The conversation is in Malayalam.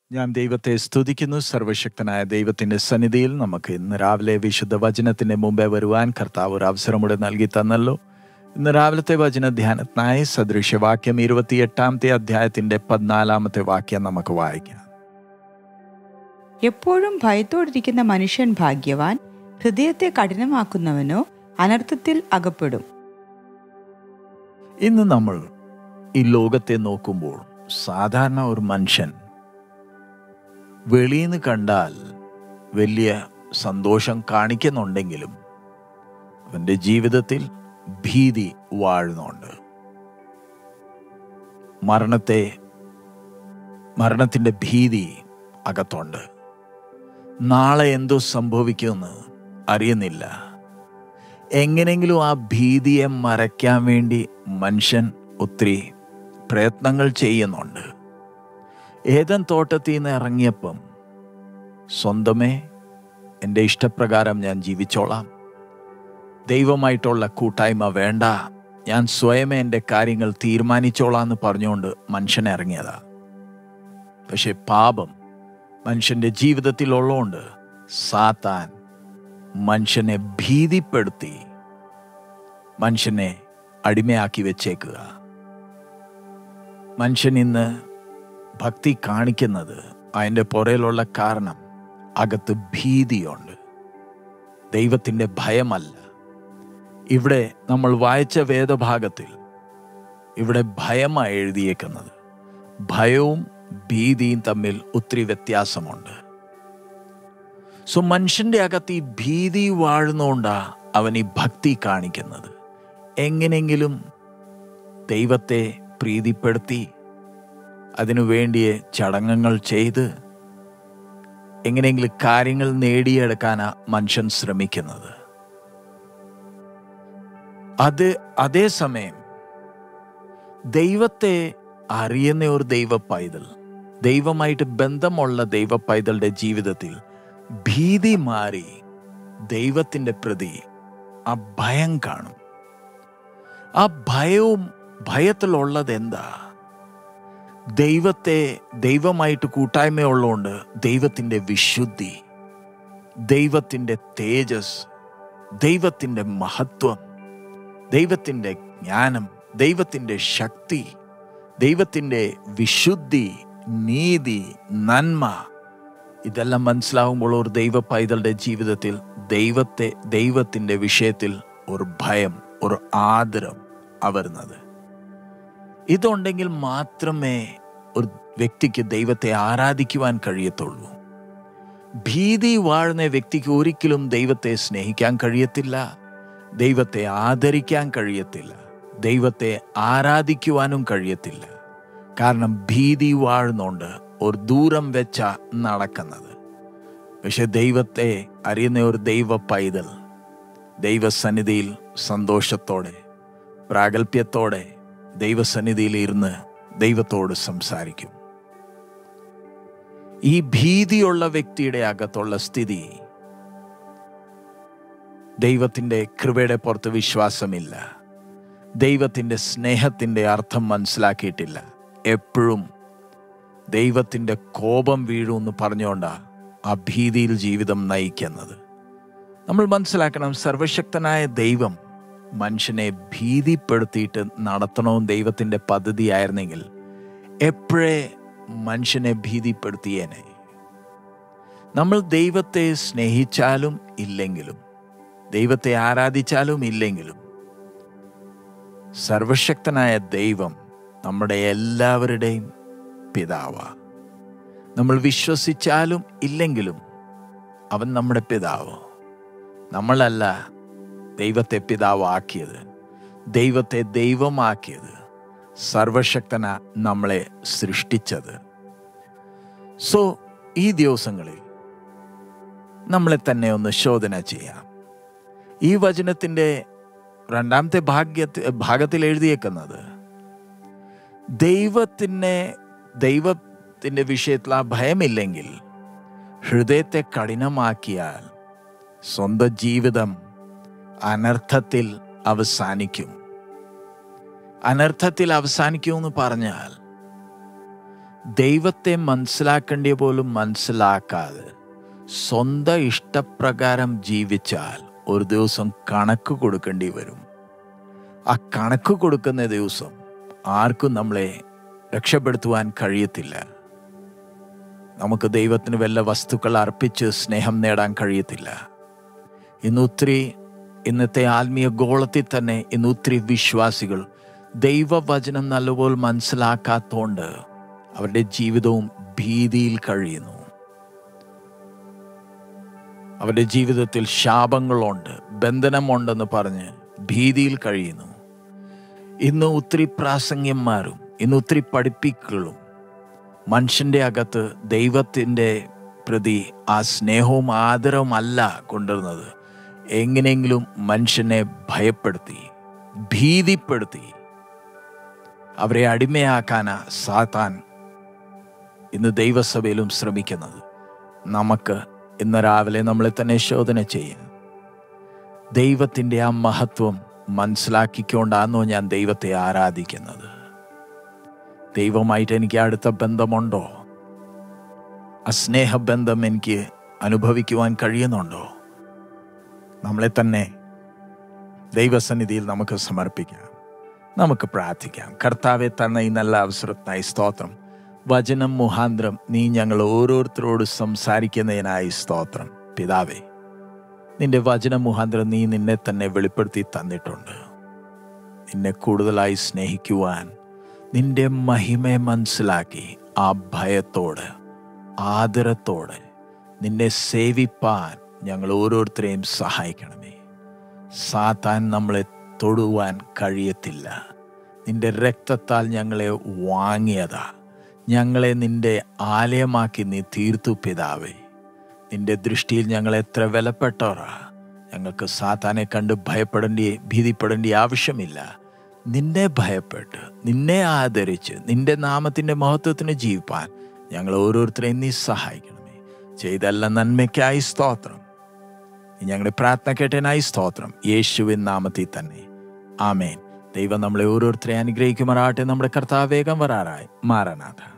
ഞാൻ ദൈവത്തെ സ്തുതിക്കുന്നു സർവശക്തനായ ദൈവത്തിന്റെ സന്നിധിയിൽ നമുക്ക് ഇന്ന് രാവിലെ വിശുദ്ധ വചനത്തിന്റെ മുമ്പേ വരുവാൻ കർത്താവ് ഒരു അവസരം കൂടെ നൽകി തന്നല്ലോ ഇന്ന് രാവിലത്തെ വചന ധ്യാനത്തിനായി സദൃശ്യവാക്യം ഇരുപത്തിയെട്ടാമത്തെ അധ്യായത്തിന്റെ പതിനാലാമത്തെ വാക്യം നമുക്ക് വായിക്കാം എപ്പോഴും ഭയത്തോടിരിക്കുന്ന മനുഷ്യൻ ഭാഗ്യവാൻ ഹൃദയത്തെ കഠിനമാക്കുന്നവനോ അനർത്ഥത്തിൽ അകപ്പെടും ഇന്ന് നമ്മൾ ഈ ലോകത്തെ നോക്കുമ്പോൾ സാധാരണ ഒരു മനുഷ്യൻ വെളിയിൽ നിന്ന് കണ്ടാൽ വലിയ സന്തോഷം കാണിക്കുന്നുണ്ടെങ്കിലും അവൻ്റെ ജീവിതത്തിൽ ഭീതി വാഴുന്നുണ്ട് മരണത്തെ മരണത്തിൻ്റെ ഭീതി അകത്തുണ്ട് നാളെ എന്തോ സംഭവിക്കുമെന്ന് അറിയുന്നില്ല എങ്ങനെങ്കിലും ആ ഭീതിയെ മറയ്ക്കാൻ വേണ്ടി മനുഷ്യൻ ഒത്തിരി പ്രയത്നങ്ങൾ ചെയ്യുന്നുണ്ട് ഏതൻ തോട്ടത്തിൽ നിന്ന് ഇറങ്ങിയപ്പം സ്വന്തമേ എൻ്റെ ഇഷ്ടപ്രകാരം ഞാൻ ജീവിച്ചോളാം ദൈവമായിട്ടുള്ള കൂട്ടായ്മ വേണ്ട ഞാൻ സ്വയമേ എൻ്റെ കാര്യങ്ങൾ തീരുമാനിച്ചോളാം എന്ന് പറഞ്ഞുകൊണ്ട് മനുഷ്യൻ ഇറങ്ങിയതാ പക്ഷെ പാപം മനുഷ്യൻ്റെ ജീവിതത്തിൽ ഉള്ളതുകൊണ്ട് സാത്താൻ മനുഷ്യനെ ഭീതിപ്പെടുത്തി മനുഷ്യനെ അടിമയാക്കി വെച്ചേക്കുക മനുഷ്യൻ ഇന്ന് ഭക്തി കാണിക്കുന്നത് അതിൻ്റെ പുറയിലുള്ള കാരണം അകത്ത് ഭീതിയുണ്ട് ദൈവത്തിൻ്റെ ഭയമല്ല ഇവിടെ നമ്മൾ വായിച്ച വേദഭാഗത്തിൽ ഇവിടെ ഭയമായി എഴുതിയേക്കുന്നത് ഭയവും ഭീതിയും തമ്മിൽ ഒത്തിരി വ്യത്യാസമുണ്ട് സോ മനുഷ്യന്റെ അകത്ത് ഈ ഭീതി വാഴുന്നോണ്ടാ അവൻ ഈ ഭക്തി കാണിക്കുന്നത് എങ്ങനെങ്കിലും ദൈവത്തെ പ്രീതിപ്പെടുത്തി അതിനു വേണ്ടിയ ചടങ്ങുകൾ ചെയ്ത് എങ്ങനെയെങ്കിലും കാര്യങ്ങൾ നേടിയെടുക്കാനാ മനുഷ്യൻ ശ്രമിക്കുന്നത് അത് അതേസമയം ദൈവത്തെ അറിയുന്ന ഒരു ദൈവ പൈതൽ ദൈവമായിട്ട് ബന്ധമുള്ള ദൈവ പൈതലുടെ ജീവിതത്തിൽ ഭീതി മാറി ദൈവത്തിൻ്റെ പ്രതി ആ ഭയം കാണും ആ ഭയവും ഭയത്തിലുള്ളത് എന്താ ദൈവത്തെ ദൈവമായിട്ട് കൂട്ടായ്മയുള്ളതുകൊണ്ട് ദൈവത്തിൻ്റെ വിശുദ്ധി ദൈവത്തിൻ്റെ തേജസ് ദൈവത്തിൻ്റെ മഹത്വം ദൈവത്തിൻ്റെ ജ്ഞാനം ദൈവത്തിൻ്റെ ശക്തി ദൈവത്തിൻ്റെ വിശുദ്ധി നീതി നന്മ ഇതെല്ലാം മനസ്സിലാവുമ്പോൾ ഒരു ദൈവ പൈതലുടെ ജീവിതത്തിൽ ദൈവത്തെ ദൈവത്തിൻ്റെ വിഷയത്തിൽ ഒരു ഭയം ഒരു ആദരം വരുന്നത് ഇതുണ്ടെങ്കിൽ മാത്രമേ ഒരു വ്യക്തിക്ക് ദൈവത്തെ ആരാധിക്കുവാൻ കഴിയത്തുള്ളൂ ഭീതി വാഴുന്ന വ്യക്തിക്ക് ഒരിക്കലും ദൈവത്തെ സ്നേഹിക്കാൻ കഴിയത്തില്ല ദൈവത്തെ ആദരിക്കാൻ കഴിയത്തില്ല ദൈവത്തെ ആരാധിക്കുവാനും കഴിയത്തില്ല കാരണം ഭീതി വാഴുന്നുണ്ട് ഒരു ദൂരം വെച്ച നടക്കുന്നത് പക്ഷെ ദൈവത്തെ അറിയുന്ന ഒരു ദൈവ പൈതൽ ദൈവസന്നിധിയിൽ സന്തോഷത്തോടെ പ്രാഗൽഭ്യത്തോടെ ദൈവസന്നിധിയിൽ ഇരുന്ന് ദൈവത്തോട് സംസാരിക്കും ഈ ഭീതിയുള്ള വ്യക്തിയുടെ അകത്തുള്ള സ്ഥിതി ദൈവത്തിൻ്റെ കൃപയുടെ പുറത്ത് വിശ്വാസമില്ല ദൈവത്തിൻ്റെ സ്നേഹത്തിൻ്റെ അർത്ഥം മനസ്സിലാക്കിയിട്ടില്ല എപ്പോഴും ദൈവത്തിൻ്റെ കോപം വീഴുമെന്ന് പറഞ്ഞുകൊണ്ടാ ആ ഭീതിയിൽ ജീവിതം നയിക്കുന്നത് നമ്മൾ മനസ്സിലാക്കണം സർവശക്തനായ ദൈവം മനുഷ്യനെ ഭീതിപ്പെടുത്തിയിട്ട് നടത്തണമെന്ന് ദൈവത്തിൻ്റെ പദ്ധതിയായിരുന്നെങ്കിൽ എപ്പോഴേ മനുഷ്യനെ ഭീതിപ്പെടുത്തിയേനെ നമ്മൾ ദൈവത്തെ സ്നേഹിച്ചാലും ഇല്ലെങ്കിലും ദൈവത്തെ ആരാധിച്ചാലും ഇല്ലെങ്കിലും സർവശക്തനായ ദൈവം നമ്മുടെ എല്ലാവരുടെയും പിതാവാ നമ്മൾ വിശ്വസിച്ചാലും ഇല്ലെങ്കിലും അവൻ നമ്മുടെ പിതാവ് നമ്മളല്ല ദൈവത്തെ പിതാവാക്കിയത് ദൈവത്തെ ദൈവമാക്കിയത് സർവശക്തന നമ്മളെ സൃഷ്ടിച്ചത് സോ ഈ ദിവസങ്ങളിൽ നമ്മളെ തന്നെ ഒന്ന് ശോധന ചെയ്യാം ഈ വചനത്തിൻ്റെ രണ്ടാമത്തെ ഭാഗ്യത്തിൽ ഭാഗത്തിൽ എഴുതിയേക്കുന്നത് ദൈവത്തിനെ ദൈവത്തിൻ്റെ വിഷയത്തിൽ ആ ഭയമില്ലെങ്കിൽ ഹൃദയത്തെ കഠിനമാക്കിയാൽ സ്വന്തം ജീവിതം അനർത്ഥത്തിൽ അവസാനിക്കും അനർത്ഥത്തിൽ അവസാനിക്കുമെന്ന് പറഞ്ഞാൽ ദൈവത്തെ മനസ്സിലാക്കേണ്ടിയ പോലും മനസ്സിലാക്കാതെ സ്വന്തം ഇഷ്ടപ്രകാരം ജീവിച്ചാൽ ഒരു ദിവസം കണക്ക് കൊടുക്കേണ്ടി വരും ആ കണക്ക് കൊടുക്കുന്ന ദിവസം ആർക്കും നമ്മളെ രക്ഷപ്പെടുത്തുവാൻ കഴിയത്തില്ല നമുക്ക് ദൈവത്തിന് വല്ല വസ്തുക്കൾ അർപ്പിച്ച് സ്നേഹം നേടാൻ കഴിയത്തില്ല ഇന്ന് ഒത്തിരി ഇന്നത്തെ ആത്മീയ ഗോളത്തിൽ തന്നെ ഇന്ന് ഒത്തിരി വിശ്വാസികൾ ദൈവവചനം നല്ലപോലെ മനസ്സിലാക്കാത്തോണ്ട് അവരുടെ ജീവിതവും ഭീതിയിൽ കഴിയുന്നു അവരുടെ ജീവിതത്തിൽ ശാപങ്ങളുണ്ട് ബന്ധനമുണ്ടെന്ന് പറഞ്ഞ് ഭീതിയിൽ കഴിയുന്നു ഇന്ന് ഒത്തിരി പ്രാസംഗ്യന്മാരും ഇന്ന് ഒത്തിരി പഠിപ്പിക്കലും മനുഷ്യന്റെ അകത്ത് ദൈവത്തിൻ്റെ പ്രതി ആ സ്നേഹവും ആദരവും അല്ല കൊണ്ടുവരുന്നത് എങ്ങനെയെങ്കിലും മനുഷ്യനെ ഭയപ്പെടുത്തി ഭീതിപ്പെടുത്തി അവരെ അടിമയാക്കാനാ സാത്താൻ ഇന്ന് ദൈവസഭയിലും ശ്രമിക്കുന്നത് നമുക്ക് ഇന്ന് രാവിലെ നമ്മളെ തന്നെ ശോധന ചെയ്യാം ദൈവത്തിൻ്റെ ആ മഹത്വം മനസ്സിലാക്കിക്കൊണ്ടാണോ ഞാൻ ദൈവത്തെ ആരാധിക്കുന്നത് ദൈവമായിട്ട് എനിക്ക് അടുത്ത ബന്ധമുണ്ടോ ആ സ്നേഹബന്ധം എനിക്ക് അനുഭവിക്കുവാൻ കഴിയുന്നുണ്ടോ നമ്മളെ തന്നെ ദൈവസന്നിധിയിൽ നമുക്ക് സമർപ്പിക്കാം നമുക്ക് പ്രാർത്ഥിക്കാം കർത്താവെ തന്നെ ഈ നല്ല അവസരത്തിനായി സ്തോത്രം വചനം മുഹാന്തരം നീ ഞങ്ങൾ ഓരോരുത്തരോട് സംസാരിക്കുന്നതിനായി സ്തോത്രം പിതാവേ നിന്റെ വചന മുഹാന്തരം നീ നിന്നെ തന്നെ വെളിപ്പെടുത്തി തന്നിട്ടുണ്ട് നിന്നെ കൂടുതലായി സ്നേഹിക്കുവാൻ നിന്റെ മഹിമയെ മനസ്സിലാക്കി ആ ഭയത്തോട് ആദരത്തോടെ നിന്നെ സേവിപ്പാൻ ഞങ്ങൾ ഓരോരുത്തരെയും സഹായിക്കണമേ സാത്താൻ നമ്മളെ തൊടുവാൻ കഴിയത്തില്ല നിന്റെ രക്തത്താൽ ഞങ്ങളെ വാങ്ങിയതാ ഞങ്ങളെ നിന്റെ ആലയമാക്കി നീ തീർത്തു പിതാവേ നിന്റെ ദൃഷ്ടിയിൽ ഞങ്ങൾ എത്ര വിലപ്പെട്ടവരാ ഞങ്ങൾക്ക് സാത്താനെ കണ്ട് ഭയപ്പെടേണ്ടി ഭീതിപ്പെടേണ്ട ആവശ്യമില്ല നിന്നെ ഭയപ്പെട്ട് നിന്നെ ആദരിച്ച് നിന്റെ നാമത്തിന്റെ മഹത്വത്തിന് ജീവിപ്പാൻ ഞങ്ങൾ ഓരോരുത്തരെയും നീ സഹായിക്കണമേ ചെയ്തല്ല നന്മയ്ക്കായി സ്തോത്രം ഞങ്ങളുടെ പ്രാർത്ഥന കേട്ടനായി സ്തോത്രം യേശുവിൻ നാമത്തിൽ തന്നെ ആമേൻ ദൈവം നമ്മളെ ഓരോരുത്തരെ അനുഗ്രഹിക്കുമാറാട്ടെ നമ്മുടെ കർത്താവ് വേഗം വരാറായി മാറാനാഥ